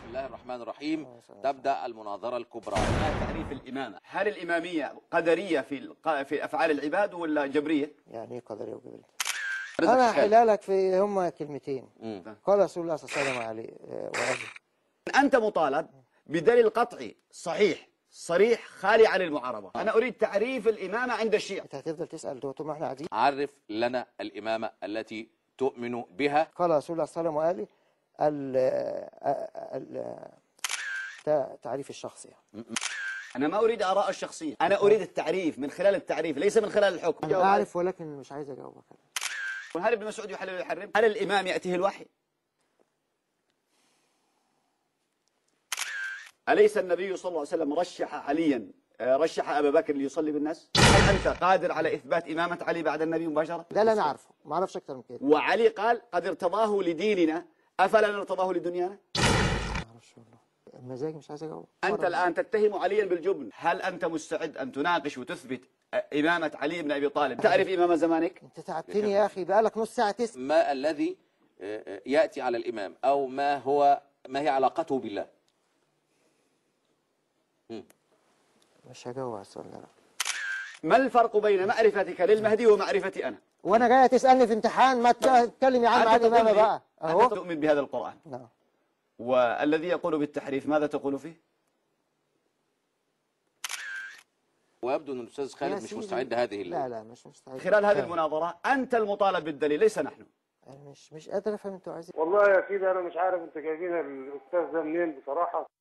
الله الرحمن الرحيم تبدأ المناظرة الكبرى ما تعريف الإمامة هل الإمامية قدرية في الق- في أفعال العباد ولا جبرية يعني ايه قدرية وجبرية رزق انا الشهادة. هحلها لك في هما كلمتين مم. قال رسول الله صلى الله عليه وسلم عليه آه، وأبي أنت مطالب بدليل قطعي صحيح صريح خالي عن المعارضة أنا أريد تعريف الإمامة عند الشيعة انت هتفضل تسال دول طول ما احنا قاعدين عرف لنا الإمامة التي تؤمن بها قال رسول الله صلى الله عليه وسلم وقال ال ال ده تعريف الشخص يعني أنا ما أريد آراء الشخصية أنا أريد التعريف من خلال التعريف ليس من خلال الحكم انا اعرف ولكن مش عايز اجاوبك هل ابن مسعود يحلل ويحرم هل الإمام يأتيه الوحي أليس النبي صلى الله عليه وسلم رشح عليا آه، رشح أبا بكر ليصلي بالناس هل أنت قادر على إثبات إمامة علي بعد النبي مباشرة ده اللي انا عارفه ما اعرفش اكتر من كده وعلي قال قد ارتضاه لديننا أفلا نرتضاه لدنيانا ما اعرفش والله مزاجي مش عايز اجاوب أنت الآن تتهم عليا بالجبن هل أنت مستعد أن تناقش وتثبت آه، إمامة علي بن أبي طالب تعرف إمام زمانك انت تعبتني يا اخي بقالك نص ساعه تسال ما الذي آه، آه، يأتي على الإمام أو ما هو ما هي علاقته بالله مش هجاوب على السؤال ده لا. ما الفرق بين معرفتك للمهدي ومعرفتي أنا وانا جاي تسالني في امتحان ما تتكلم يا عم عن أنت تقول الامامه لي- بقى أنت اهو تؤمن بهذا القرآن نعم والذي يقول بالتحريف ماذا تقول فيه ويبدو أن الأستاذ يا خالد مش سيدي. مستعد هذه لا الليلة لا مش مستعد خلال هذه لا. المناظرة أنت المطالب بالدليل ليس نحن أنا مش مش قادر افهم انتوا عايزين والله يا سيدي انا مش عارف انت جايبين الاستاذ ده منين بصراحه